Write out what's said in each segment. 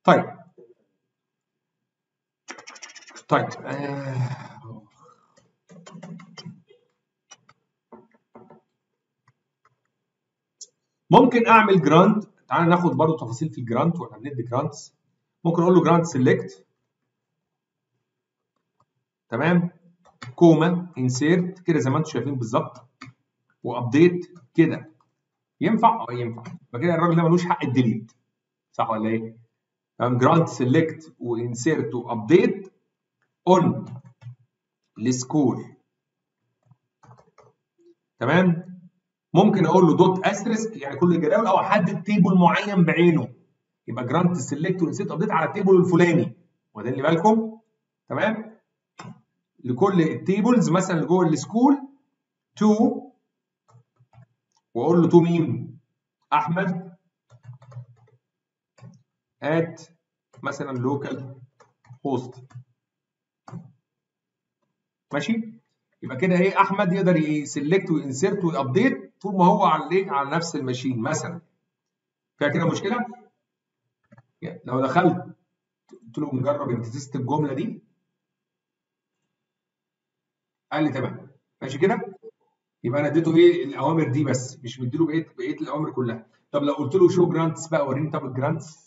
طيب طيب آه. ممكن اعمل جراند تعال ناخد برضو تفاصيل في الجراند واحنا بندي جراندز ممكن اقول له جراند سيلكت تمام كوما انسيرت كده زي ما انتم شايفين بالظبط وابديت كده ينفع اه ينفع يبقى كده الراجل ده ملوش حق الديليت صح ولا ايه؟ تمام جراند سيلكت وانسيرت وابديت اون السكول تمام ممكن اقول له دوت استريسك يعني كل الجداول او احدد تيبل معين بعينه يبقى جرانت سيلكت وانسيت ابديت على التيبل الفلاني واخدين بالكم تمام لكل التيبلز مثلا اللي جوه السكول تو واقول له تو مين احمد ات مثلا لوكال هوست ماشي يبقى كده ايه احمد يقدر يسلكت وينسرت ويابديت طول ما هو على ايه على نفس الماشين مثلا فيها كده مشكله يعني لو دخلت قلت له نجرب انت تست الجمله دي قال لي تمام ماشي كده يبقى انا اديته ايه الاوامر دي بس مش مديله بقيه بقيه الاوامر كلها طب لو قلت له شو جرانتس بقى وريني طب الجرانتس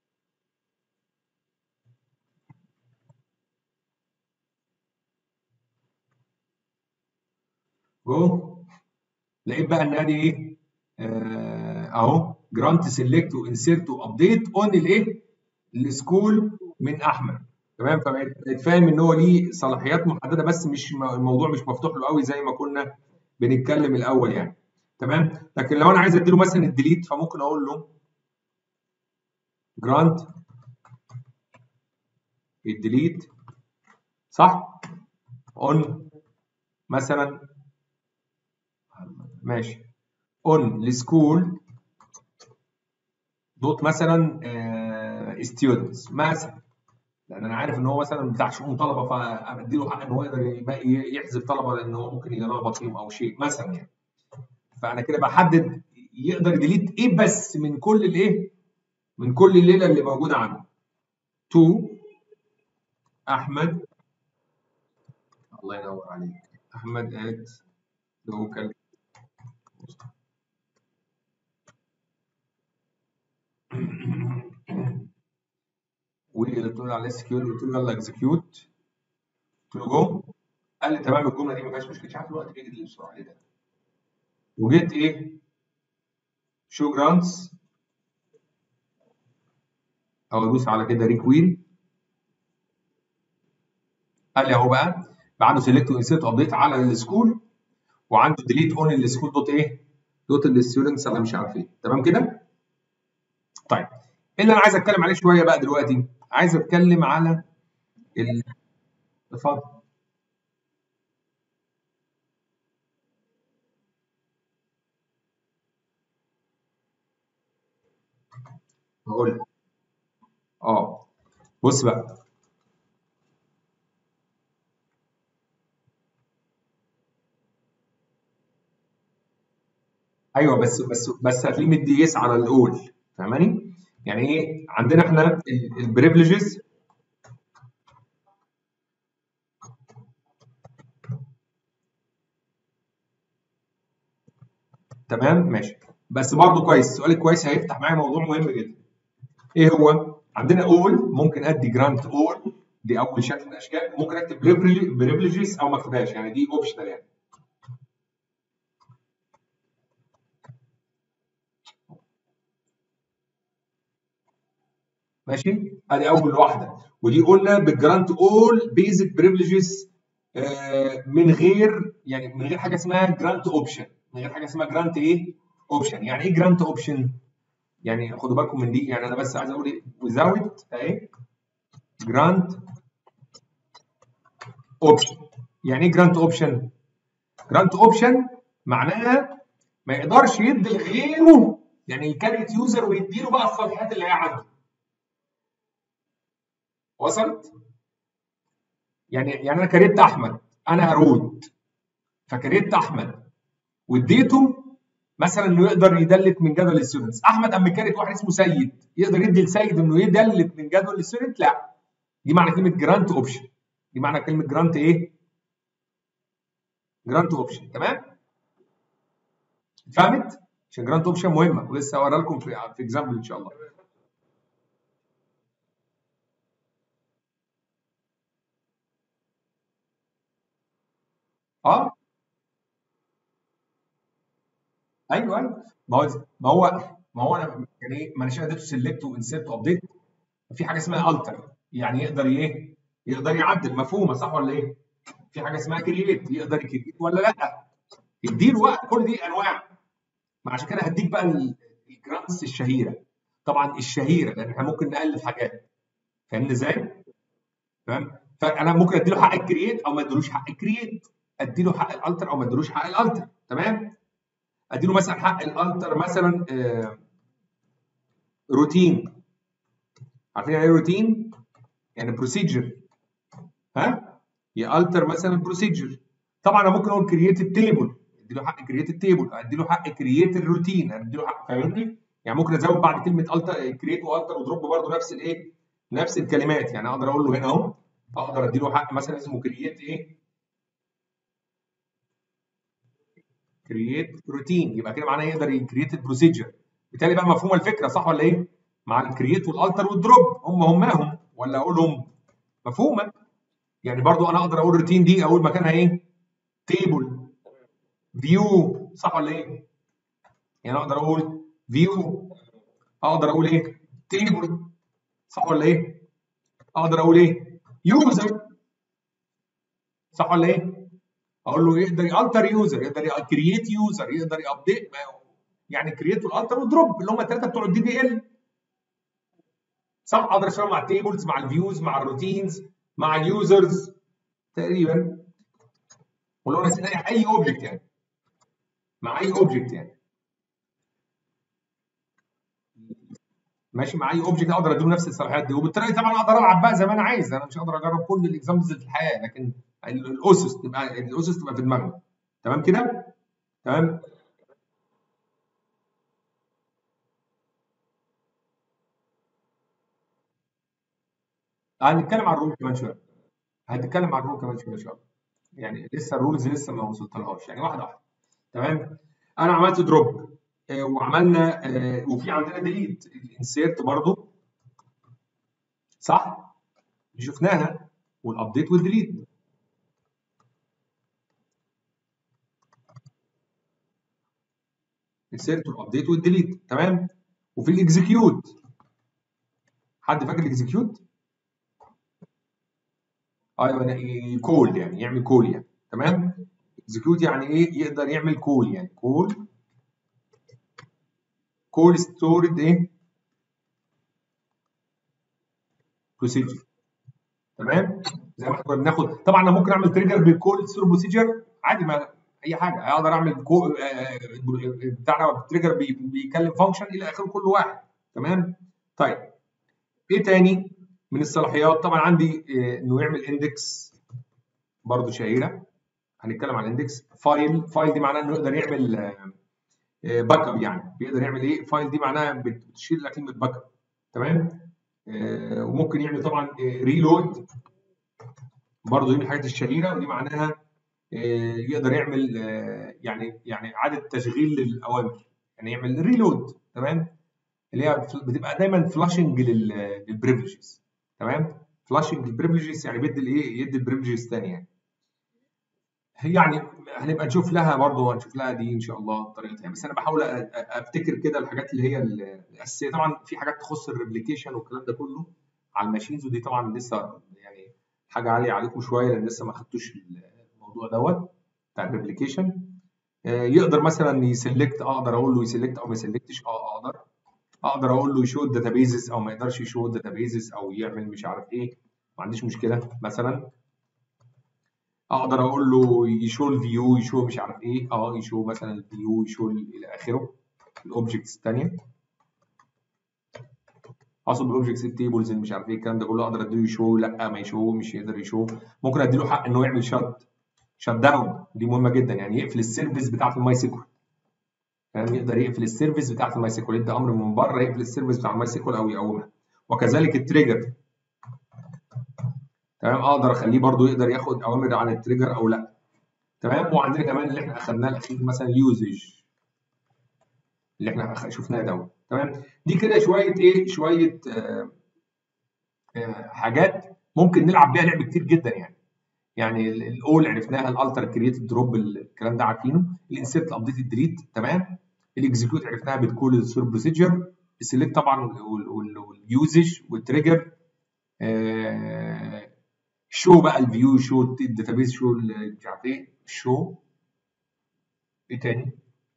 اهو لقيت بقى ان ادي ايه آه، اهو جرانت سيلكت وانسيرت وابديت اون الايه السكول من احمد تمام فبقيت فاهم ان هو ليه صلاحيات محدده بس مش الموضوع مش مفتوح له قوي زي ما كنا بنتكلم الاول يعني تمام لكن لو انا عايز اديله مثلا الديليت فممكن اقول له جرانت الديليت صح اون مثلا ماشي اون السكول دوت مثلا ستودنتس مثلا لان انا عارف ان هو مثلا بتاع شؤون طلبه فادي له حق ان هو يقدر يحذف طلبه لان هو ممكن يلخبط فيهم او شيء مثلا يعني فانا كده بحدد يقدر يديليت ايه بس من كل الايه من كل الليله اللي موجوده عنده تو احمد الله ينور عليك احمد ات لوكال وقلت له على اس كيو قلت له يلا اكزكيوت قلت له جو قال لي تمام الجمله دي ما فيهاش مشكله مش عارف الوقت بيجري بسرعه ايه ده وجيت ايه شو جرانتس او ادوس على كده ريكويل قال لي اهو بقى بعده سيلكت وانسيرت ابديت على السكول وعنده ديليت اون السكول دوت ايه دوت الستودنتس انا مش عارف ايه تمام كده طيب ايه اللي انا عايز اتكلم عليه شويه بقى دلوقتي عايز اتكلم على ال اتفضل هقول لك اه بص بقى ايوه بس بس بس هتلاقيه مدي يس على الاول فاهماني؟ يعني ايه عندنا احنا البريفليجز تمام ماشي بس برضه كويس سؤالك كويس هيفتح معايا موضوع مهم جدا ايه هو عندنا اول ممكن ادي جرانت اول دي اول شكل من الاشكال ممكن اكتب بريفليجز او ما اكتبهاش يعني دي اوبشنال يعني ماشي ادي اول واحده ودي قلنا بالجرانت اول بيزك بريفليجز من غير يعني من غير حاجه اسمها جرانت اوبشن من غير حاجه اسمها جرانت ايه اوبشن يعني ايه جرانت اوبشن يعني خدوا بالكم من دي يعني انا بس عايز اقول ايه without اهي جرانت اوبشن يعني ايه جرانت اوبشن جرانت اوبشن معناها ما يقدرش يدي لغيره يعني يكريت يوزر ويديله بقى الصلاحيات اللي هي عنده وصلت؟ يعني يعني انا كريت احمد انا روت فكريت احمد واديته مثلا انه يقدر يدلت من جدول الستودنتس احمد اما كانت واحد اسمه سيد يقدر يدي لسيد انه يدلت من جدول الستودنت لا دي معنى كلمه جرانت اوبشن دي معنى كلمه جرانت ايه جرانت اوبشن تمام فهمت عشان جرانت اوبشن مهمه ولسه هوريها لكم في في اكزامبل ان شاء الله اه ايوه ايوه ما هو ما هو ما هو انا يعني ايه ما انا عشان اديته سيلكت وانسيرت وابديت في حاجه اسمها التر يعني يقدر ايه يقدر يعدل مفهومه صح ولا ايه في حاجه اسمها كرييت يقدر يكريت ولا لا اديله وقت كل دي انواع ما عشان كده هديك بقى الجرانتس الشهيره طبعا الشهيره لان احنا ممكن نالف حاجات فاهمني ازاي؟ تمام فانا ممكن اديله حق الكرييت او ما اديلوش حق الكرييت اديله حق الالتر او ما اديلوش حق الالتر تمام اديله مثلا حق الالتر مثلا آه روتين عارفين يعني ايه روتين؟ يعني بروسيجر ها؟ يالتر مثلا بروسيجر طبعا انا ممكن اقول كرييت التيبل اديله حق كرييت التيبل اديله حق كرييت الروتين اديله حق فاهمني؟ يعني ممكن ازود بعد كلمه التر كرييت والتر ودروب برضه نفس الايه؟ نفس الكلمات يعني اقدر اقول له هنا اهو اقدر اديله حق مثلا اسمه كرييت ايه؟ كرييت روتين يبقى كده معناه يقدر يكريت البروسيجر بالتالي بقى مفهومه الفكره صح ولا ايه؟ مع الكرييت والالتر والدروب هم هماهم ولا اقولهم مفهومه يعني برضو انا اقدر اقول روتين دي اقول مكانها ايه؟ تيبل فيو صح ولا ايه؟ يعني اقدر اقول فيو اقدر اقول ايه؟ تيبل صح ولا ايه؟ اقدر اقول ايه؟ يوزر صح ولا ايه؟ اقول له يقدر يالتر يوزر يقدر يكرييت يوزر يقدر يابديت يعني كرييت والالتر ودروب اللي هم الثلاثه بتوع الدي دي ال صح اقدر اشتغل مع التيبلز مع الفيوز مع الروتينز مع اليوزرز تقريبا ولو نسينا اي اوبجكت يعني مع اي اوبجكت يعني ماشي مع اي اوبجكت اقدر اديله نفس الصلاحيات دي وبالطريقه طبعا اقدر العب بقى زي ما انا عايز انا مش هقدر اجرب كل الاكزامبلز اللي في الحياه لكن الاسس تبقى الاسس تبقى في دماغنا تمام كده تمام هنتكلم عن الرول كمان شويه هنتكلم عن الرول كمان شويه ان شاء الله يعني لسه الرولز لسه ما وصلتلهاش يعني واحده واحده تمام انا عملت دروب آه وعملنا آه وفي عندنا ديليت الانسيرت برضو صح دي شفناها والابديت والديليت الانسيرت والابديت والديليت تمام وفي الاكزكيوت حد فاكر الاكزكيوت؟ ايوه يكول يعني يعمل كول يعني تمام اكزكيوت يعني ايه يقدر يعمل كول يعني كول كول ستورد ايه بروسيجر تمام زي ما احنا كنا بناخد طبعا انا ممكن اعمل تريجر بالكول ستور بروسيجر عادي ما اي حاجه اقدر اعمل كو بتاع تريجر بيكلم فانكشن الى اخره كل واحد تمام طيب ايه تاني من الصلاحيات طبعا عندي انه يعمل اندكس برضه شهيره هنتكلم عن الاندكس فايل فايل دي معناها انه يقدر يعمل باك اب يعني بيقدر يعمل ايه فايل دي معناها بتشيل لك كلمه باك اب تمام وممكن يعمل طبعا ريلود برضه دي من الحاجات الشهيره ودي معناها يقدر يعمل يعني يعني اعاده تشغيل للاوامر يعني يعمل ريلود تمام اللي هي بتبقى دايما فلاشنج للبريفليجز تمام فلاشنج البريفليجز يعني بيدي الايه يدي البريفليجز ثانيه يعني يعني هنبقى نشوف لها برضه هنشوف لها دي ان شاء الله طريقتها بس انا بحاول افتكر كده الحاجات اللي هي الاساسيه طبعا في حاجات تخص الريبليكيشن والكلام ده كله على الماشينز ودي طبعا لسه يعني حاجه عاليه عليكم شويه لان لسه ما خدتوش الموضوع دوت بتاع الريبليكيشن يقدر مثلا يسلكت اقدر اقول له يسلكت او ما يسلكتش اه اقدر اقدر اقول له يشو الداتابيزز او ما يقدرش يشو الداتابيزز او يعمل مش عارف ايه ما عنديش مشكله مثلا اقدر اقول له يشو الفيو يشو مش عارف ايه اه يشو مثلا الفيو يشو الى اخره الاوبجكتس الثانيه اقصد بالاوبجكتس التيبلز مش عارف ايه الكلام ده كله اقدر اديله يشو لا ما يشو مش يقدر يشو ممكن اديله حق انه يعمل شت شت داون دي مهمه جدا يعني يقفل السيرفيس بتاعت الماي سيكوال تمام يقدر يقفل السيرفيس بتاعت الماي سيكوال يدي امر من بره يقفل السيرفيس بتاع الماي سيكوال او يقومها وكذلك التريجر تمام اقدر اخليه برضو يقدر ياخد اوامر عن التريجر او لا تمام وعندنا كمان اللي احنا اخدناه الاخير مثلا اليوزج اللي احنا شفناه دوت تمام دي كده شويه ايه شويه آه آه حاجات ممكن نلعب بيها لعب كتير جدا يعني يعني الاول عرفناها الالتر كرييت دروب الكلام ده عارفينه الانسيرت الابديت الديليت تمام الاكزكيوت عرفناها بتكول السير بروسيجر السيلكت طبعا واليوزج والتريجر شو بقى الفيو شو الداتابيز شو مش عارف ايه شو ايه تاني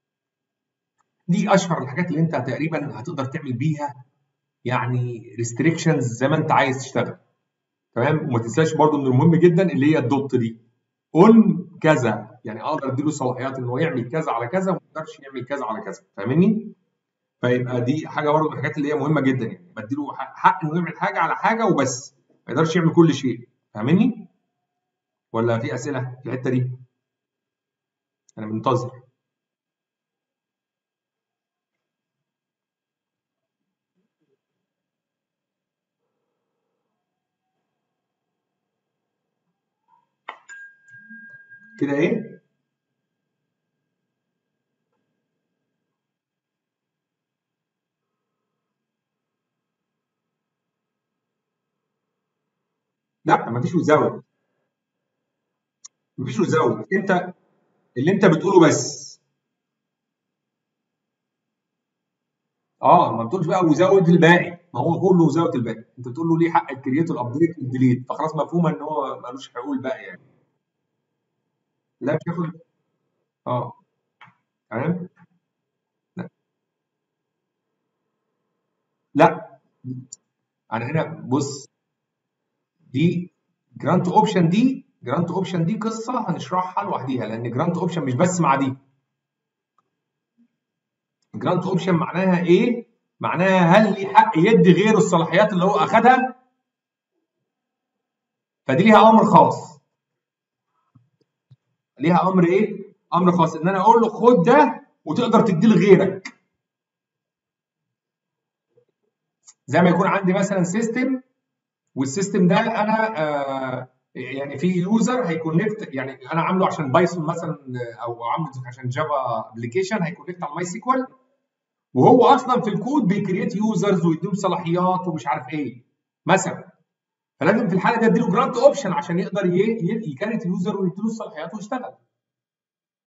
دي اشهر الحاجات اللي انت تقريبا هتقدر تعمل بيها يعني ريستريكشنز زي ما انت عايز تشتغل تمام وما تنساش برضو ان المهم جدا اللي هي الدوت دي اون كذا يعني اقدر اديله صلاحيات ان هو يعمل كذا على كذا وما يقدرش يعمل كذا على كذا فاهمني؟ فيبقى دي حاجه برضو من الحاجات اللي هي مهمه جدا يعني بديله حق انه يعمل حاجه على حاجه وبس ما يقدرش يعمل كل شيء فاهمني؟ ولا في اسئله في الحته دي؟ انا منتظر كده ايه؟ لا مفيش وزاوت مفيش وزاوت انت اللي انت بتقوله بس اه ما بتقولش بقى وزود الباقي ما هو كله وزود الباقي انت بتقول له ليه حق الكرييت والابديت والديليت فخلاص مفهومه ان هو ملوش حقوق الباقي يعني لا مش هياخد اه تمام لا لا انا هنا بص دي جرانت اوبشن دي جرانت اوبشن دي قصه هنشرحها لوحديها لان جرانت اوبشن مش بس مع دي جرانت اوبشن معناها ايه؟ معناها هل ليه حق يدي غير الصلاحيات اللي هو اخدها؟ فدي ليها امر خاص ليها امر ايه؟ امر خاص ان انا اقول له خد ده وتقدر تديه لغيرك زي ما يكون عندي مثلا سيستم والسيستم ده انا آه يعني في يوزر هيكونكت يعني انا عامله عشان بايثون مثلا او عامله عشان جافا ابلكيشن هيكونكت على ماي سيكوال وهو اصلا في الكود بيكريت يوزرز ويديهم صلاحيات ومش عارف ايه مثلا فلازم في الحاله دي اديله جرانت اوبشن عشان يقدر يكريت اليوزر ويديله الصلاحيات ويشتغل